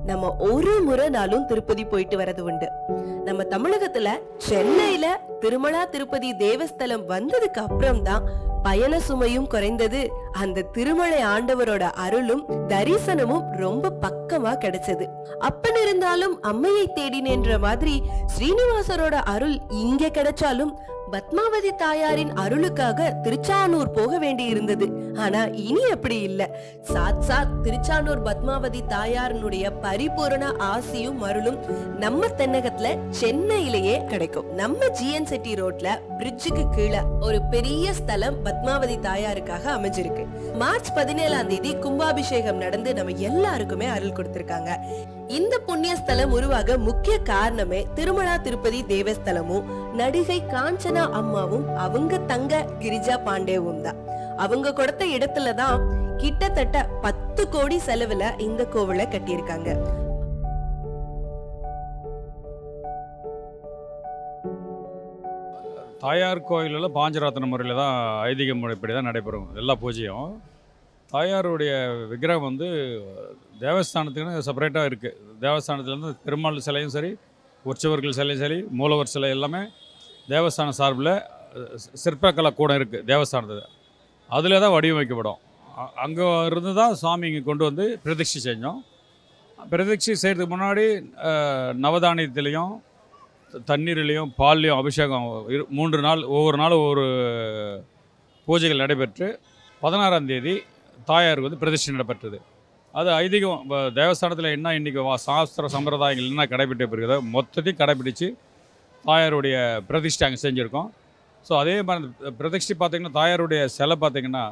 நம்ம ஒரு முறை நாளும் திருப்பதி போயிட்டு வரது உண்டு நம்ம தமிழகத்துல சென்னையில திருமலா திருப்பதி தேவஸ்தலம் வந்ததுக்கு அப்புறம் தான் பயண சுமையும் குறைந்தது அந்த திருமலை ஆண்டவரோட அருளும் தரிசனமும் ரொம்ப பக்கமா கிடைச்சது அப்பன் இருந்தாலும் அம்மையை தேடினேன்ற மாதிரி ஸ்ரீனிவாசரோட அருள் இங்க கிடைச்சாலும் பத்மாவதி தாயாரின் அருளுக்காக திருச்சானூர் போக வேண்டி இருந்தது ஆனா இனி அப்படி இல்ல சாத் சாத் திருச்சானூர் பத்மாவதி தாயாரினுடைய பரிபூரண ஆசியும் அருளும் நம்ம தென்னகத்துல சென்னையிலேயே கிடைக்கும் நம்ம ஜிஎன் செட்டி ரோட்ல பிரிட்ஜுக்கு கீழே ஒரு பெரிய ஸ்தலம் பத்மாவதி தாயாருக்காக அமைஞ்சிருக்கு மார்ச் பதினேழாம் தேதி கும்பாபிஷேகம் நடந்து நம்ம எல்லாருக்குமே அருள் கொடுத்திருக்காங்க இந்த புண்ணிய ஸ்தலம் உருவாக முக்கிய காரணமே திருமலா திருப்பதி தேவஸ்தலமும் நடிகை காஞ்சனா அம்மாவும் அவங்க தங்க கிரிஜா பாண்டேவும் தான் அவங்க கொடுத்த இடத்துல தான் கிட்டத்தட்ட பத்து கோடி செலவுல இந்த கோவிலை கட்டியிருக்காங்க தாயார் கோயிலில் பாஞ்சராத்தின முறையில் தான் ஐதீக முறைப்படி தான் நடைபெறும் எல்லா பூஜையும் தாயாருடைய விக்கிரகம் வந்து தேவஸ்தானத்துக்குன்னு செப்பரேட்டாக இருக்குது தேவஸ்தானத்துலேருந்து பெருமாள் சிலையும் சரி உற்சவர்கள் சிலையும் சரி மூலவர் சிலை எல்லாமே தேவஸ்தான சார்பில் சிற்பக்கலை கூடம் இருக்குது தேவஸ்தானத்தில் அதில் தான் வடிவமைக்கப்படும் அங்கே இருந்து தான் சாமி இங்கே கொண்டு வந்து பிரதிஷ்டை செஞ்சோம் பிரதிஷ்டை செய்கிறதுக்கு முன்னாடி அஹ், நவதானியத்திலையும் தண்ணீர்லேயும் பால்லையும் அபிஷேகம் இரு மூன்று நாள் ஒவ்வொரு நாளும் ஒவ்வொரு பூஜைகள் நடைபெற்று பதினாறாம் தேதி தாயாருக்கு வந்து பிரதிஷ்டை நடைபெற்றது அது ஐதீகம் வ- தேவஸ்தானத்தில் என்ன இன்றைக்கி சாஸ்திர சம்பிரதாயங்கள் என்ன கடைபிடிக்க இருக்கிறதோ மொத்தத்தையும் கடைபிடிச்சு தாயாருடைய பிரதிஷ்டை அங்கே செஞ்சுருக்கோம் ஸோ அதே மாதிரி அந்த பிரதிஷ்டை பார்த்திங்கன்னா தாயாருடைய சிலை பார்த்திங்கன்னா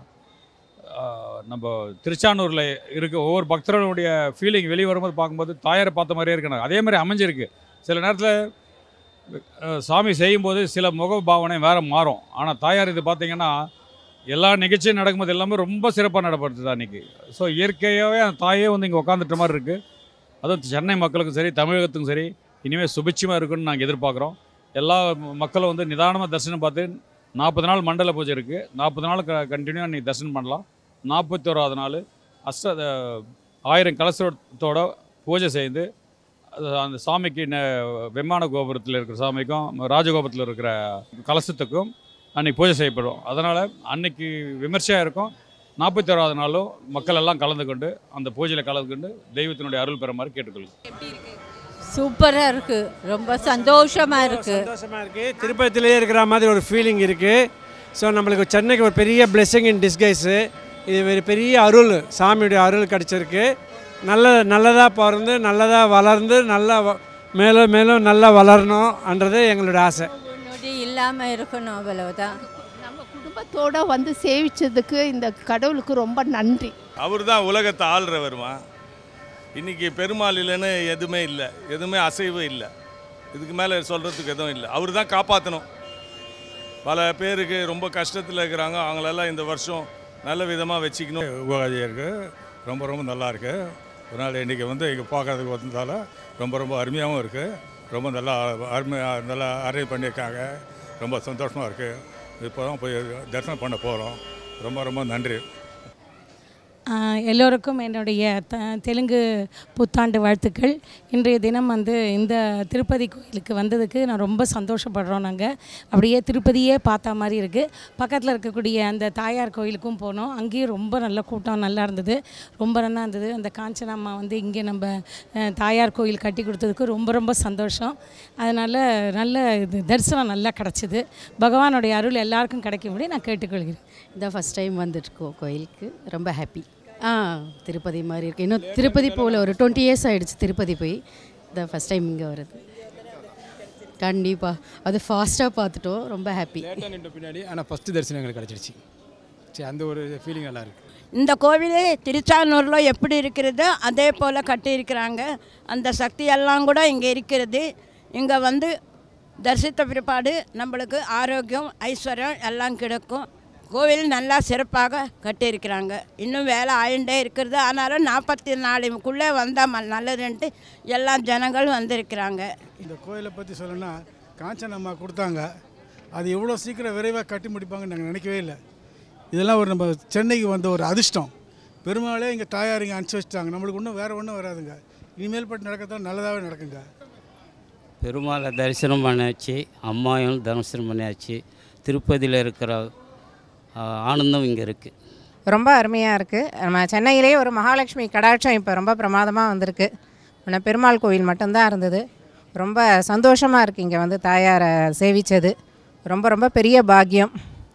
ஆஹ், நம்ம திருச்சானூரில் இருக்க ஒவ்வொரு பக்தர்களுடைய ஃபீலிங் வெளியே வரும்போது பார்க்கும்போது தாயாரை பார்த்த மாதிரியே இருக்கணும் அதே மாதிரி அமைஞ்சிருக்கு சில நேரத்தில் அஹ் சாமி செய்யும்போது சில முக பாவனை வேறு மாறும் ஆனால் தாயார் இது பார்த்தீங்கன்னா எல்லா நிகழ்ச்சியும் நடக்கும்போது எல்லாமே ரொம்ப சிறப்பாக நடைபெறுது அன்றைக்கி ஸோ இயற்கையாகவே அந்த தாயே வந்து இங்கே உட்காந்துட்ட மாதிரி இருக்குது அதுவும் சென்னை மக்களுக்கும் சரி தமிழகத்துக்கும் சரி இனிமேல் சுபிட்சமாக இருக்குன்னு நாங்கள் எதிர்பார்க்குறோம் எல்லா மக்களும் வந்து நிதானமாக தரிசனம் பார்த்து நாற்பது நாள் மண்டல பூஜை இருக்குது நாற்பது நாள் க கண்டினியூவாக நீங்கள் தரிசனம் பண்ணலாம் நாற்பத்தோராவது நாள் அஷ்ட அஹ், ஆயிரம் கலசத்தோட பூஜை செய்து அது அந்த சாமிக்கு ந- விமான கோபுரத்தில் இருக்கிற சாமிக்கும் ராஜகோபுரத்தில் இருக்கிற கலசத்துக்கும் அன்னைக்கு பூஜை செய்யப்படும் அதனால் அன்னைக்கு விமர்சையாக இருக்கும் நாற்பத்தி ஓராவது நாளும் மக்கள் எல்லாம் கலந்து கொண்டு அந்த பூஜையில் கலந்து கொண்டு தெய்வத்தினுடைய அருள் பெறுமாறு கேட்டுக்கொள்கிறேன் சூப்பராக இருக்குது ரொம்ப சந்தோஷமாக இருக்குது சந்தோஷமாக இருக்குது திருப்பதியிலே இருக்கிற மாதிரி ஒரு ஃபீலிங் இருக்குது ஸோ நம்மளுக்கு சென்னைக்கு ஒரு பெரிய blessing இன் டிஸ்கைஸு இது ஒரு பெரிய அருள் சாமியுடைய அருள் கிடச்சிருக்கு நல்ல நல்லதாக பிறந்து நல்லதாக வளர்ந்து நல்லா வ- மேலும் மேலும் நல்லா வளரணும்ன்றது எங்களுடைய ஆசை நொடி இல்லாமல் இருக்கணும் அவ்வளவுதான் நம்ம குடும்பத்தோட வந்து சேவிச்சதுக்கு இந்த கடவுளுக்கு ரொம்ப நன்றி அவர் தான் உலகத்தை ஆள்றவருமா இன்னைக்கு பெருமாள் இல்லைன்னு எதுவுமே இல்லை எதுவுமே அசைவு இல்லை இதுக்கு மேலே சொல்கிறதுக்கு எதுவும் இல்லை அவர் தான் காப்பாற்றணும் பல பேருக்கு ரொம்ப கஷ்டத்தில் இருக்கிறாங்க அவங்களெல்லாம் இந்த வருஷம் நல்ல விதமாக வச்சுக்கணும் உபாதியாக இருக்குது ரொம்ப ரொம்ப நல்லா இருக்கு ஒரு நாள் இன்றைக்கி வந்து இங்கே பார்க்கறதுக்கு வந்ததால ரொம்ப ரொம்ப அருமையாகவும் இருக்குது ரொம்ப நல்லா அருமையாக நல்லா அரேஞ்ச் பண்ணியிருக்காங்க ரொம்ப சந்தோஷமாக இருக்குது இப்போ தான் போய் தரிசனம் பண்ண போகிறோம் ரொம்ப ரொம்ப நன்றி ஆஹ் எல்லோருக்கும் என்னுடைய த தெலுங்கு புத்தாண்டு வாழ்த்துக்கள் இன்றைய தினம் வந்து இந்த திருப்பதி கோயிலுக்கு வந்ததுக்கு நான் ரொம்ப சந்தோஷப்படுறோம் நாங்கள் அப்படியே திருப்பதியே பார்த்த மாதிரி இருக்குது பக்கத்தில் இருக்கக்கூடிய அந்த தாயார் கோயிலுக்கும் போனோம் அங்கேயும் ரொம்ப நல்ல கூட்டம் நல்லா இருந்தது ரொம்ப நல்லா இருந்தது அந்த காஞ்சனாம்மா வந்து இங்கே நம்ம அஹ், தாயார் கோயில் கட்டி கொடுத்ததுக்கு ரொம்ப ரொம்ப சந்தோஷம் அதனால் நல்ல இது தரிசனம் நல்லா கிடச்சிது பகவானுடைய அருள் எல்லாருக்கும் கிடைக்கும்படி நான் கேட்டுக்கொள்கிறேன் இதான் ஃபஸ்ட் டைம் வந்துட்டுருக்கோம் கோயிலுக்கு ரொம்ப ஹாப்பி ஆ திருப்பதி மாதிரி இருக்குது இன்னும் திருப்பதி போல் ஒரு டுவெண்ட்டி இயர்ஸ் ஆகிடுச்சு திருப்பதி போய் இதான் ஃபஸ்ட் டைம் இங்கே வருது கண்டிப்பாக அது ஃபாஸ்ட்டாக பார்த்துட்டோம் ரொம்ப ஹாப்பி லேட்டாக நின்ற பின்னாடி ஆனால் ஃபஸ்ட்டு தரிசனம் எங்களுக்கு கிடச்சிருச்சு சரி அந்த ஒரு ஃபீலிங் நல்லா இருக்கு இந்த கோவில் திருச்சானூரில் எப்படி இருக்கிறதோ அதே போல் கட்டியிருக்கிறாங்க அந்த சக்தி எல்லாம் கூட இங்கே இருக்கிறது இங்கே வந்து தரிசித்த பிற்பாடு நம்மளுக்கு ஆரோக்கியம் ஐஸ்வர்யம் எல்லாம் கிடைக்கும் கோவில் நல்லா சிறப்பாக கட்டியிருக்கிறாங்க இன்னும் வேலை ஆயிண்டே இருக்கிறது ஆனாலும் நாற்பத்தி நாலுக்குள்ளே வந்தால் ம- நல்லதுன்ட்டு எல்லா ஜனங்கள் வந்திருக்கிறாங்க இந்த கோயிலை பற்றி சொல்லணும்னா காஞ்சன் அம்மா கொடுத்தாங்க அது எவ்வளோ சீக்கிரம் விரைவாக கட்டி முடிப்பாங்கன்னு நாங்கள் நினைக்கவே இல்லை இதெல்லாம் ஒரு நம்ம சென்னைக்கு வந்த ஒரு அதிர்ஷ்டம் பெருமாளே இங்கே தாயார் இங்கே அனுப்பிச்சி வச்சிட்டாங்க நம்மளுக்கு இன்னும் வேறு ஒன்றும் வராதுங்க இனிமேல் பட்டு நடக்கத்தான் நல்லதாகவே நடக்குங்க பெருமாளை தரிசனம் பண்ணியாச்சு அம்மாயும் தரிசனம் பண்ணியாச்சு திருப்பதியில் இருக்கிற ஆ, ஆனந்தம் இங்கே இருக்குது ரொம்ப அருமையாக இருக்குது நம்ம சென்னையிலே ஒரு மகாலட்சுமி கடாட்சம் இப்போ ரொம்ப பிரமாதமாக வந்திருக்கு முன்ன பெருமாள் கோவில் மட்டும்தான் இருந்தது ரொம்ப சந்தோஷமாக இருக்குது இங்கே வந்து தாயாரை சேவித்தது ரொம்ப ரொம்ப பெரிய பாக்கியம்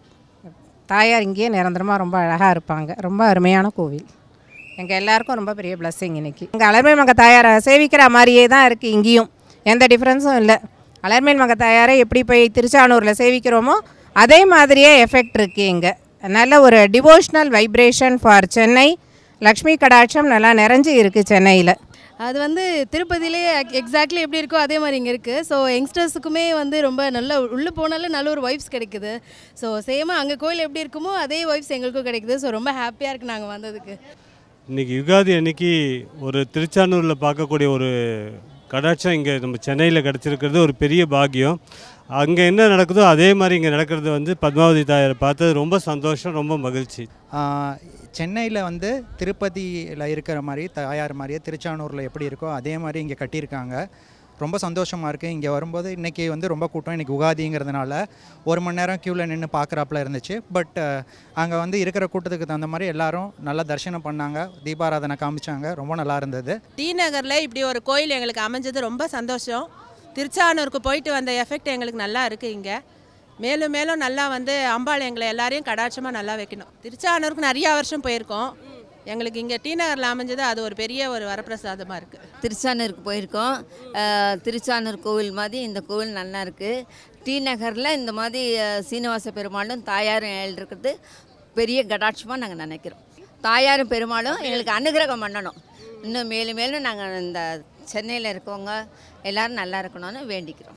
தாயார் இங்கேயே நிரந்தரமாக ரொம்ப அழகாக இருப்பாங்க ரொம்ப அருமையான கோவில் எங்கள் எல்லாருக்கும் ரொம்ப பெரிய பிளஸ்ஸிங் இன்னைக்கு இங்கே அலர்மேல் மங்க தாயாரை சேவிக்கிற மாதிரியே தான் இருக்குது இங்கேயும் எந்த டிஃப்ரென்ஸும் இல்லை அலர்மேல் மங்க தாயாரை எப்படி போய் திருச்சானூரில் சேவிக்கிறோமோ அதே மாதிரியே எஃபெக்ட் இருக்குது இங்கே நல்ல ஒரு devotional vibration for Chennai Lakshmi கடாட்சம் நல்லா நிறைஞ்சு இருக்குது சென்னையில் அது வந்து திருப்பதியிலே எக்ஸாக்ட்லி எப்படி இருக்கோ அதே மாதிரி இங்கே இருக்குது ஸோ யங்ஸ்டர்ஸுக்குமே வந்து ரொம்ப நல்ல உள்ளே போனாலும் நல்ல ஒரு வைப்ஸ் கிடைக்குது ஸோ சேமாக அங்கே கோயில் எப்படி இருக்குமோ அதே வைப்ஸ் எங்களுக்கும் கிடைக்குது ஸோ ரொம்ப ஹாப்பியாக இருக்குது நாங்கள் வந்ததுக்கு இன்றைக்கி யுகாதி அன்னைக்கு ஒரு திருச்சானூரில் பார்க்கக்கூடிய ஒரு கடாட்சம் இங்கே நம்ம சென்னையில் கிடச்சிருக்கிறது ஒரு பெரிய பாக்கியம் அங்கே என்ன நடக்குதோ அதே மாதிரி இங்கே நடக்கிறது வந்து பத்மாவதி தாயாரை பார்த்தது ரொம்ப சந்தோஷம் ரொம்ப மகிழ்ச்சி சென்னையில் வந்து திருப்பதியில் இருக்கிற மாதிரி தாயார் மாதிரியே திருச்சானூரில் எப்படி இருக்கோ அதே மாதிரி இங்கே கட்டியிருக்காங்க ரொம்ப சந்தோஷமாக இருக்குது இங்கே வரும்போது இன்றைக்கி வந்து ரொம்ப கூட்டம் இன்றைக்கி உகாதிங்கிறதுனால ஒரு மணி நேரம் க்யூவில் நின்று பார்க்குறாப்புல இருந்துச்சு பட் அங்கே வந்து இருக்கிற கூட்டத்துக்கு தகுந்த மாதிரி எல்லாரும் நல்லா தரிசனம் பண்ணாங்க தீபாராதனை காமிச்சாங்க ரொம்ப நல்லா இருந்தது டி நகரில் இப்படி ஒரு கோயில் எங்களுக்கு அமைஞ்சது ரொம்ப சந்தோஷம் திருச்சானூருக்கு போயிட்டு வந்த எஃபெக்ட் எங்களுக்கு நல்லா இருக்குது இங்கே மேலும் மேலும் நல்லா வந்து அம்பாள் எங்களை எல்லாரையும் கடாட்சமாக நல்லா வைக்கணும் திருச்சானூருக்கு நிறையா வருஷம் போயிருக்கோம் எங்களுக்கு இங்கே டி நகரில் அமைஞ்சது அது ஒரு பெரிய ஒரு வரப்பிரசாதமாக இருக்குது திருச்சானூருக்கு போயிருக்கோம் அஹ், திருச்சானூர் கோவில் மாதிரி இந்த கோவில் நல்லா இருக்குது டி நகரில் இந்த மாதிரி அஹ், சீனிவாச பெருமாளும் தாயாரும் இருக்கிறது பெரிய கடாட்சமாக நாங்கள் நினைக்கிறோம் தாயாரும் பெருமாளும் எங்களுக்கு அனுகிரகம் பண்ணணும் இன்னும் மேலும் மேலும் நாங்கள் இந்த சென்னையில் இருக்கவங்க எல்லாரும் நல்லா இருக்கணும்னு வேண்டிக்கிறோம்